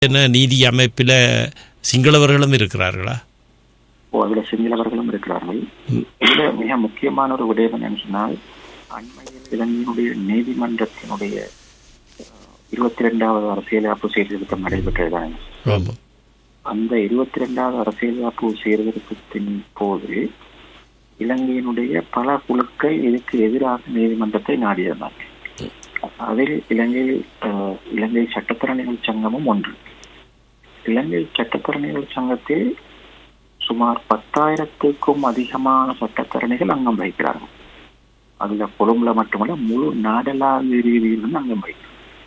என்ன நீதி அமைப்பில் சிங்களவர்களும் இருக்கிறார்களா ஓ அதுல சிங்களவர்களும் இருக்கிறார்கள் இதுல மிக முக்கியமான ஒரு விடயம் என்னன்னு சொன்னால் அண்மையில் இலங்கையினுடைய நீதிமன்றத்தினுடைய இருபத்தி ரெண்டாவது அரசியலமைப்பு சீர்திருத்தம் நடைபெற்றதுதான் ஆமாம் அந்த இருபத்தி ரெண்டாவது அரசியலமைப்பு சீர்திருத்தத்தின் போது இலங்கையினுடைய பல குழுக்கள் இதுக்கு எதிராக நீதிமன்றத்தை நாடியிருந்தார்கள் அதில் இலங்கை அஹ், இலங்கை சட்டத்தரணிகள் சங்கமும் ஒன்று இலங்கை சட்டத்தரணிகள் சங்கத்தில் சுமார் பத்தாயிரத்துக்கும் அதிகமான சட்டத்தரணிகள் அங்கம் வகிக்கிறார்கள் அதுல கொழும்புல மட்டுமல்ல முழு நாடளாவிய ரீதியிலும் அங்கம் வகிக்கிறார்கள்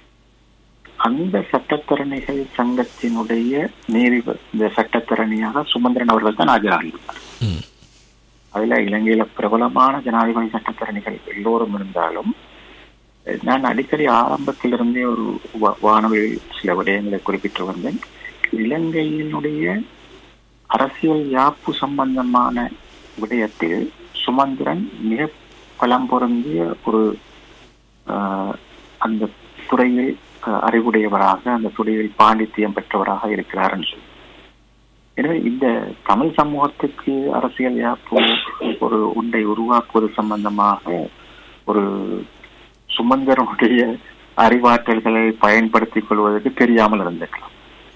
அந்த சட்டத்தரணிகள் சங்கத்தினுடைய நீதி இந்த சட்டத்தரணியாக சுமந்திரன் அவர்கள் தான் ஆஜராகியிருந்தார் ம் அதுல இலங்கையில பிரபலமான ஜனாதிபதி சட்டத்தரணிகள் எல்லோரும் இருந்தாலும் அஹ், நான் அடிக்கடி ஆரம்பத்திலிருந்தே ஒரு வா- வானொலியில் சில விடயங்களை குறிப்பிட்டு வந்தேன் இலங்கையினுடைய அரசியல் யாப்பு சம்பந்தமான விடயத்தில் சுமந்திரன் மிக பலம் பொருந்திய ஒரு ஆஹ், அந்த துறையில் ஆஹ், அறிவுடையவராக அந்த துறையில் பாண்டித்தியம் பெற்றவராக இருக்கிறார்னு சொல்லி எனவே இந்த தமிழ் சமூகத்துக்கு அரசியல் யாப்பு ஒரு ஒன்றை உருவாக்குவது சம்பந்தமாக ஒரு சுமந்தரனுடைய அறிவாற்றல்களை பயன்படுத்திக் கொள்வதற்கு தெரியாமல் இருந்திருக்கலாம்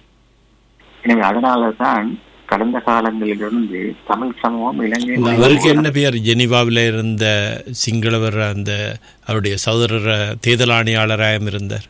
எனவே அதனால தான் கடந்த காலங்களிலிருந்து தமிழ் சமூகம் அவருக்கு இலங்கை என்ன பெயர் ஜெனீவாவில் இருந்த சிங்களவர் அந்த அவருடைய சகோதரர் தேர்தல் ஆணையாளராகவும் இருந்தார்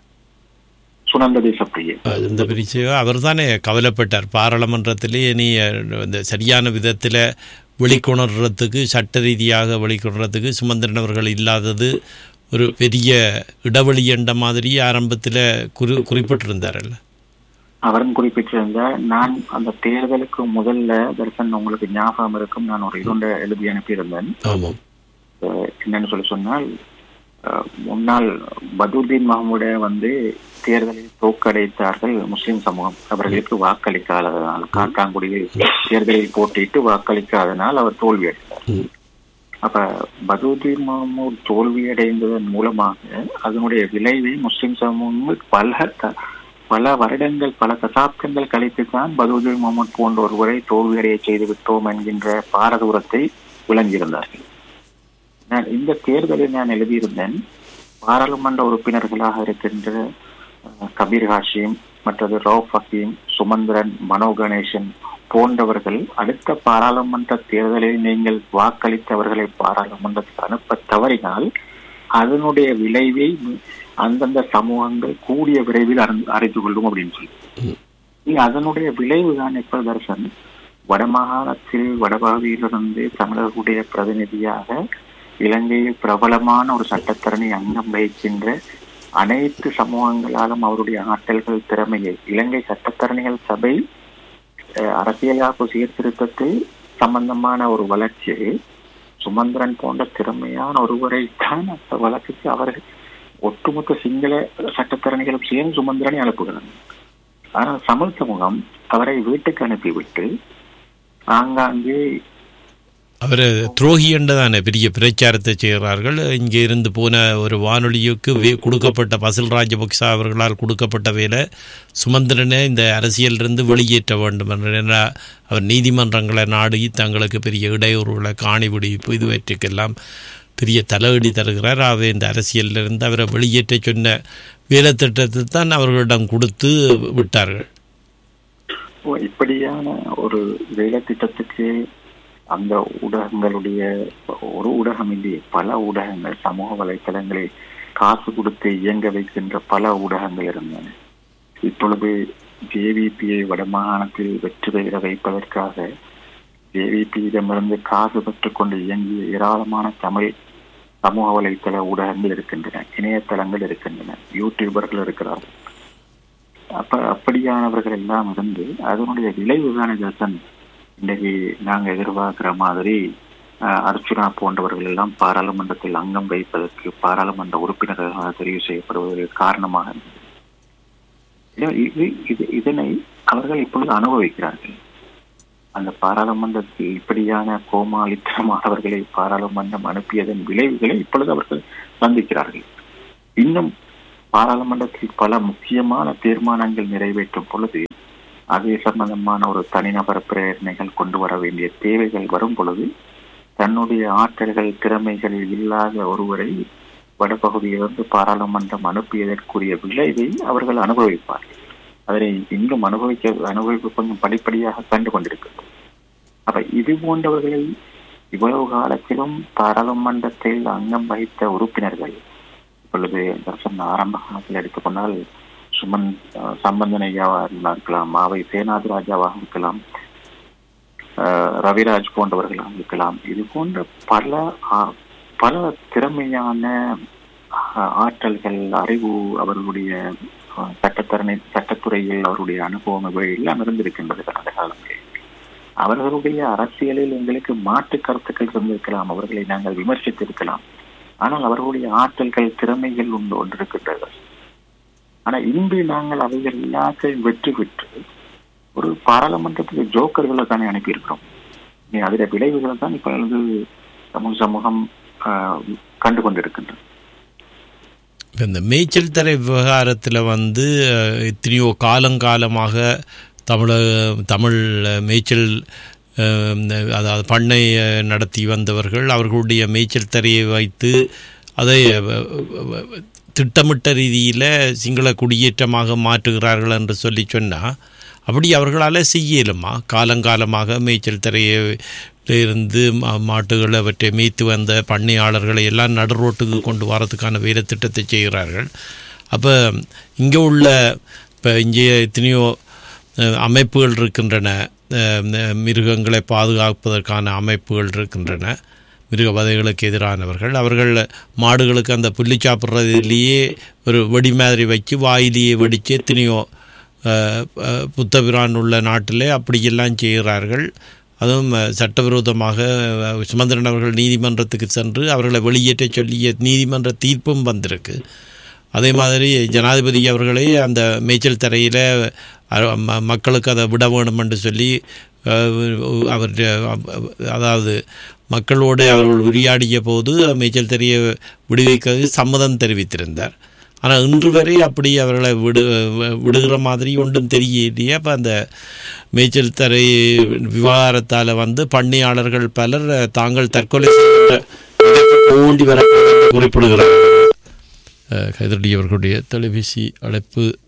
சுனந்த தேசப்பிரிய அது இந்த பிரிச்சு அவர் தானே கவலைப்பட்டார் பாராளுமன்றத்திலே நீ இந்த சரியான விதத்தில் வெளிக்கொணர்றதுக்கு சட்ட ரீதியாக வெளிக்கொணர்றதுக்கு சுமந்திரன் அவர்கள் இல்லாதது ஒரு பெரிய இடைவெளி என்ற மாதிரி ஆரம்பத்தில் குறி குறிப்பிட்டிருந்தாரல்ல அவரும் குறிப்பிட்டிருந்த நான் அந்த தேர்தலுக்கு முதல்ல தர்சன் உங்களுக்கு ஞாபகம் இருக்கும் நான் ஒரு இரண்டு எழுதி அனுப்பியிருந்தேன் ஆமாம் அஹ் என்னன்னு சொல்லி சொன்னால் அஹ், முன்னாள் பதுதீன் மஹமூட வந்து தேர்தலில் தோற்கடித்தார்கள் முஸ்லிம் சமூகம் அவர்களுக்கு வாக்களிக்காததனால் காட்டாங்குடியில் தேர்தலில் போட்டியிட்டு வாக்களிக்காதனால் அவர் தோல்வியடைந்தார் ம். அப்ப பதுதீன் மஹமூத் தோல்வியடைந்ததன் மூலமாக அதனுடைய விளைவை முஸ்லிம் சமூகம் பல த- பல வருடங்கள் பல தசாப்தங்கள் கழித்து தான் பதுதீன் முகமது போன்ற ஒருவரை தோல்வியடைய செய்து விட்டோம் என்கின்ற பாரதூரத்தை விளங்கியிருந்தார்கள் நான் இந்த தேர்தலில் நான் எழுதியிருந்தேன் பாராளுமன்ற உறுப்பினர்களாக இருக்கின்ற அஹ், கபீர் ஹாஷிம் மற்றது ரவுப் ஹக்கீம் சுமந்திரன் மனோ கணேசன் போன்றவர்கள் அடுத்த பாராளுமன்ற தேர்தலில் நீங்கள் வாக்களித்தவர்களை பாராளுமன்றத்துக்கு அனுப்ப தவறினால் அதனுடைய விளைவை அந்தந்த சமூகங்கள் கூடிய விரைவில் அறிந்து- அறிந்து கொள்ளும் அப்படின்னு சொல்லி இனி அதனுடைய விளைவு தான் இப்ப தர்சன் வடமாகாணத்தில் வடபாதியிலிருந்து தமிழர்களுடைய பிரதிநிதியாக இலங்கையில் பிரபலமான ஒரு சட்டத்தரணி அங்கம் வகிக்கின்ற அனைத்து சமூகங்களாலும் அவருடைய ஆற்றல்கள் திறமையை இலங்கை சட்டத்தரணிகள் சபை அஹ், அரசியலாப்பு சீர்திருத்தத்தில் சம்பந்தமான ஒரு வளர்ச்சியை சுமந்திரன் போன்ற திறமையான ஒருவரை தான் அந்த வழக்குக்கு அவர்கள் ஒட்டுமொத்த சிங்கள சட்டத்தரணிகளும் சேர்ந்து சுமந்திரனை அனுப்புகிறார்கள் ஆனால் தமிழ் சமூகம் அவரை வீட்டுக்கு அனுப்பிவிட்டு ஆங்காங்கே அவர் துரோகி என்றதானே பெரிய பிரச்சாரத்தை செய்கிறார்கள் இங்கே இருந்து போன ஒரு வானொலிக்கு வே கொடுக்கப்பட்ட பசில் ராஜபக்ச அவர்களால் கொடுக்கப்பட்ட வேலை சுமந்திரனை இந்த அரசியலிருந்து வெளியேற்ற வேண்டும் என்ற அவர் நீதிமன்றங்களை நாடி தங்களுக்கு பெரிய இடையூறுகளை காணி விடுவிப்பு இதுவற்றுக்கெல்லாம் பெரிய தலையடி தருகிறார் ஆகவே இந்த அரசியலிருந்து அவரை வெளியேற்ற சொன்ன வேலை திட்டத்தை தான் அவர்களிடம் கொடுத்து விட்டார்கள் ஓ, இப்படியான ஒரு வேலை திட்டத்துக்கு அந்த ஊடகங்களுடைய ஒரு ஊடகம் இல்லையே பல ஊடகங்கள் சமூக வலைத்தளங்களில் காசு கொடுத்து இயங்க வைக்கின்ற பல ஊடகங்கள் இருந்தன இப்பொழுது ஜேவிபியை வடமாகாணத்தில் வெற்றி பெற வைப்பதற்காக ஜேவிபியிடமிருந்து காசு பெற்றுக்கொண்டு இயங்கிய ஏராளமான தமிழ் சமூக வலைத்தள ஊடகங்கள் இருக்கின்றன இணையதளங்கள் இருக்கின்றன யூடியூபர்கள் இருக்கிறார்கள் அப்ப அப்படியானவர்கள் எல்லாம் இருந்து அதனுடைய விளைவுதான தர்சன் இன்றைக்கு நாங்க எதிர்பார்க்கிற மாதிரி அஹ், அர்ச்சுனா போன்றவர்கள் எல்லாம் பாராளுமன்றத்தில் அங்கம் வைப்பதற்கு பாராளுமன்ற உறுப்பினர்களாக தெரிவு செய்யப்படுவதற்கு காரணமாக இருந்தது எனவே இது- இது- இதனை அவர்கள் இப்பொழுது அனுபவிக்கிறார்கள் அந்த பாராளுமன்றத்தில் இப்படியான கோமாளித்தனமானவர்களை பாராளுமன்றம் அனுப்பியதன் விளைவுகளை இப்பொழுது அவர்கள் சந்திக்கிறார்கள் இன்னும் பாராளுமன்றத்தில் பல முக்கியமான தீர்மானங்கள் நிறைவேற்றும் பொழுது அதே சம்பந்தமான ஒரு தனிநபர் பிரேரணைகள் கொண்டு வர வேண்டிய தேவைகள் வரும் பொழுது தன்னுடைய ஆற்றல்கள் திறமைகளில் இல்லாத ஒருவரை வடபகுதியிலிருந்து பாராளுமன்றம் அனுப்பியதற்குரிய விளைவை அவர்கள் அனுபவிப்பார்கள் அதனை இன்னும் அனுபவிக்க அனுபவிப்பு கொஞ்சம் படிப்படியாக கண்டு கொண்டிருக்கிறது அப்ப இது போன்றவர்களை இவ்வளவு காலத்திலும் பாராளுமன்றத்தில் அங்கம் வகித்த உறுப்பினர்கள் இப்பொழுது தர்சன் ஆரம்ப காலத்தில் எடுத்துக்கொண்டால் சுமன் அஹ், சம்பந்தன் ஐயாவாக இருக்கலாம் மாவை சேனாதி ராஜாவாக இருக்கலாம் அஹ், ரவிராஜ் போன்றவர்களாக இருக்கலாம் இது போன்ற பல ஆ- பல திறமையான அஹ், ஆற்றல்கள் அறிவு அவர்களுடைய அஹ், சட்டத்தரணை சட்டத்துறையில் அவருடைய அனுபவம் இவை எல்லாம் இருந்திருக்கின்றது கடந்த காலங்களில் அவர்களுடைய அரசியலில் எங்களுக்கு மாற்று கருத்துக்கள் இருந்திருக்கலாம் அவர்களை நாங்கள் விமர்சித்திருக்கலாம் ஆனால் அவர்களுடைய ஆற்றல்கள் திறமைகள் உண்டு ஒன்றிருக்கின்றது ஆனா இன்று நாங்கள் அவைகள் எல்லாத்தையும் வெற்றி பெற்று ஒரு பாராளுமன்றத்துக்கு ஜோக்கர்களை தானே அனுப்பியிருக்கிறோம் நீ அதில விளைவுகளை தான் இப்ப வந்து சமூக சமூகம் ஆஹ், கண்டு கொண்டிருக்கின்றது இப்ப இந்த மேய்ச்சல் தரை விவகாரத்தில் வந்து அஹ், எத்தனையோ காலங்காலமாக தமிழக தமிழ் அஹ், மேய்ச்சல் அஹ், அதாவது பண்ணை அஹ், நடத்தி வந்தவர்கள் அவர்களுடைய மேய்ச்சல் தரையை வைத்து அதை அஹ், அஹ், திட்டமிட்ட ரீதியில் சிங்கள குடியேற்றமாக மாற்றுகிறார்கள் என்று சொல்லி சொன்னால் அப்படி அவர்களால் செய்ய இயலுமா காலங்காலமாக மேய்ச்சல் தரையை இருந்து மா- மாட்டுகள் அவற்றை மேய்த்து வந்த பண்ணையாளர்களை எல்லாம் நடுரோட்டுக்கு கொண்டு வரதுக்கான வேலை திட்டத்தை செய்கிறார்கள் அப்போ இங்கே உள்ள இப்போ இங்கே எத்தனையோ அஹ், அமைப்புகள் இருக்கின்றன அஹ், மிருகங்களை பாதுகாப்பதற்கான அமைப்புகள் இருக்கின்றன மிருகவதைகளுக்கு எதிரானவர்கள் அவர்கள் மாடுகளுக்கு அந்த புள்ளி சாப்பிட்றதுலேயே ஒரு வெடி மாதிரி வச்சு வாயிலேயே வெடித்து எத்தனையோ அஹ், அஹ், புத்தபிரான் உள்ள நாட்டிலே அப்படியெல்லாம் செய்கிறார்கள் அதுவும் அஹ், சட்டவிரோதமாக அஹ், சுமந்திரன் அவர்கள் நீதிமன்றத்துக்கு சென்று அவர்களை வெளியேற்ற சொல்லிய நீதிமன்ற தீர்ப்பும் வந்திருக்கு அதே மாதிரி ஜனாதிபதி அவர்களே அந்த மேய்ச்சல் தரையில் மக்களுக்கு அதை விட வேணும் என்று சொல்லி அஹ், அவர் அதாவது மக்களோடு அவர்கள் உரையாடிய போது மேய்ச்சல் தரையை விடுவிக்க சம்மதம் தெரிவித்திருந்தார் ஆனால் இன்று வரை அப்படி அவர்களை விடு விடுகிற மாதிரி ஒன்றும் தெரியலையே அப்போ அந்த மேய்ச்சல் தரை விவகாரத்தால் வந்து பண்ணையாளர்கள் பலர் தாங்கள் தற்கொலை செய்கின்ற தூண்டி வர குறிப்பிடுகிறார்கள் அஹ், கைதடி அவர்களுடைய தொலைபேசி அழைப்பு